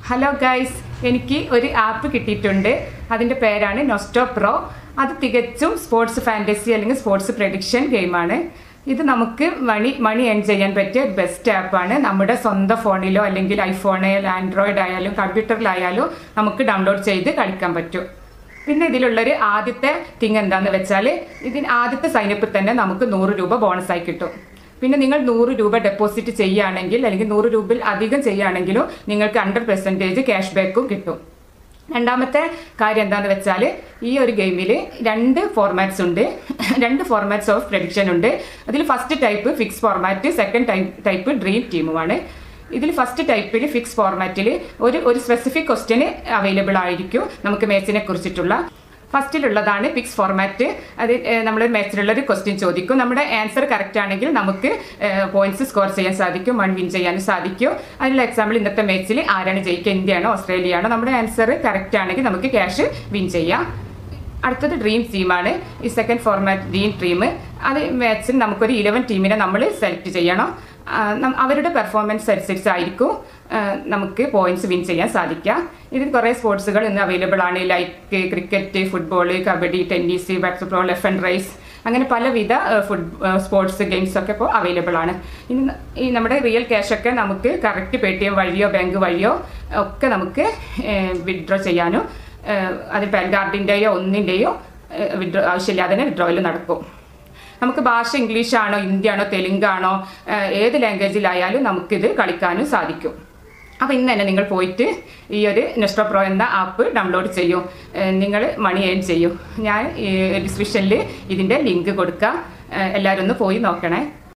hello guys എനിക്ക് ഒരു app കിട്ടിയിട്ടുണ്ട് അതിൻ്റെ പേരാണ് നൊസ്റ്റോ പ്രോ അത് തികച്ചും സ്പോർട്സ് ഫാൻറ്റസി അല്ലെങ്കിൽ സ്പോർട്സ് പ്രഡിക്ഷൻ ഗെയിമാണ് ഇത് നമുക്ക് മണി മണി ഏൺ ചെയ്യാൻ പറ്റിയ ഒരു ബെസ്റ്റ് ആപ്പാണ് നമ്മുടെ സ്വന്തം ഫോണിലോ അല്ലെങ്കിൽ ഐഫോണിൽ ആൻഡ്രോയിഡ് ആയാലും കമ്പ്യൂട്ടറിലായാലും നമുക്ക് ഡൗൺലോഡ് ചെയ്ത് കളിക്കാൻ പറ്റും പിന്നെ ഇതിലുള്ളൊരു ആദ്യത്തെ തിങ് എന്താന്ന് വെച്ചാൽ ഇതിന് ആദ്യത്തെ സൈനപ്പിൽ തന്നെ നമുക്ക് നൂറ് രൂപ ബോണസായി കിട്ടും പിന്നെ നിങ്ങൾ നൂറ് രൂപ ഡെപ്പോസിറ്റ് ചെയ്യുകയാണെങ്കിൽ അല്ലെങ്കിൽ നൂറ് രൂപയിൽ അധികം ചെയ്യുകയാണെങ്കിലും നിങ്ങൾക്ക് ഹൺഡ്രഡ് പെർസെൻറ്റേജ് ക്യാഷ് ബാക്കും കിട്ടും രണ്ടാമത്തെ കാര്യം എന്താണെന്ന് വെച്ചാൽ ഈ ഒരു ഗെയിമിൽ രണ്ട് ഫോർമാറ്റ്സ് ഉണ്ട് രണ്ട് ഫോർമാറ്റ്സ് ഓഫ് പ്രഡിക്ഷൻ ഉണ്ട് അതിൽ first type fix format second type type dream ടീമുമാണ് ഇതിൽ ഫസ്റ്റ് ടൈപ്പിൽ ഫിക്സ് ഫോർമാറ്റിൽ ഒരു ഒരു സ്പെസിഫിക് ക്വസ്റ്റ്യൻ അവൈലബിൾ ആയിരിക്കും നമുക്ക് മാച്ചിനെ കുറിച്ചിട്ടുള്ള ഫസ്റ്റിലുള്ളതാണ് ഫിക്സ് ഫോർമാറ്റ് അത് നമ്മൾ മാച്ചിലുള്ള ഒരു ക്വസ്റ്റ്യൻ ചോദിക്കും നമ്മുടെ ആൻസർ കറക്റ്റ് ആണെങ്കിൽ നമുക്ക് പോയിന്റ്സ് സ്കോർ ചെയ്യാൻ സാധിക്കും വൺ വിൻ ചെയ്യാനും സാധിക്കും അതിനുള്ള എക്സാമ്പിൾ ഇന്നത്തെ മാച്ചിൽ ആരാണ് ജയിക്കുക ഇന്ത്യയാണോ ഓസ്ട്രേലിയയാണോ നമ്മുടെ ആൻസർ കറക്റ്റ് ആണെങ്കിൽ നമുക്ക് ക്യാഷ് വിൻ ചെയ്യാം അടുത്തത് ഡ്രീം ടീമാണ് ഈ സെക്കൻഡ് ഫോർമാറ്റ് ഡ്രീം ടീം അത് മാച്ചിൽ നമുക്കൊരു ഇലവൻ ടീമിനെ നമ്മൾ സെലക്ട് ചെയ്യണം ആ, നം- അവരുടെ പെർഫോമൻസ് അനുസരിച്ചായിരിക്കും ആ, നമുക്ക് പോയിന്റ്സ് വിൻ ചെയ്യാൻ സാധിക്കുക ഇതിൽ കുറേ സ്പോർട്സുകൾ ഇന്ന് അവൈലബിൾ ആണ് like cricket football kabaddi tennis basketball ലെഫ് ആൻഡ് റൈസ് അങ്ങനെ പലവിധ ഫുഡ് സ്പോർട്സ് ഗെയിംസ് ഒക്കെ ഇപ്പോൾ അവൈലബിൾ ആണ് ഇനി ന- ഈ നമ്മുടെ റിയൽ ക്യാഷ് ഒക്കെ നമുക്ക് കറക്റ്റ് പേ ടി എം വഴിയോ ബാങ്ക് വഴിയോ ഒക്കെ നമുക്ക് വിഡ്രോ ചെയ്യാനും ഏഹ് അത് പാൻ കാർഡിൻ്റെയോ ഒന്നിൻ്റെയോ വിഡ്രോ ആവശ്യമില്ലാതെ തന്നെ വിഡ്രോയിൽ നടക്കും നമുക്ക് ഭാഷ ഇംഗ്ലീഷാണോ ഹിന്ദിയാണോ തെലുങ്കാണോ ഏഹ് ഏത് ലാംഗ്വേജിലായാലും നമുക്കിത് കളിക്കാനും സാധിക്കും അപ്പോൾ ഇന്ന് തന്നെ നിങ്ങൾ പോയിട്ട് ഈ ഒരു നെസ്റ്റോ പ്രോ എന്ന ആപ്പ് ഡൗൺലോഡ് ചെയ്യൂ ഏഹ് നിങ്ങൾ മണി ഏൺ ചെയ്യൂ ഞാൻ ഡിസ്ക്രിപ്ഷനിൽ ഇതിൻ്റെ ലിങ്ക് കൊടുക്കാം ഏഹ് എല്ലാവരും ഒന്ന് പോയി നോക്കണേ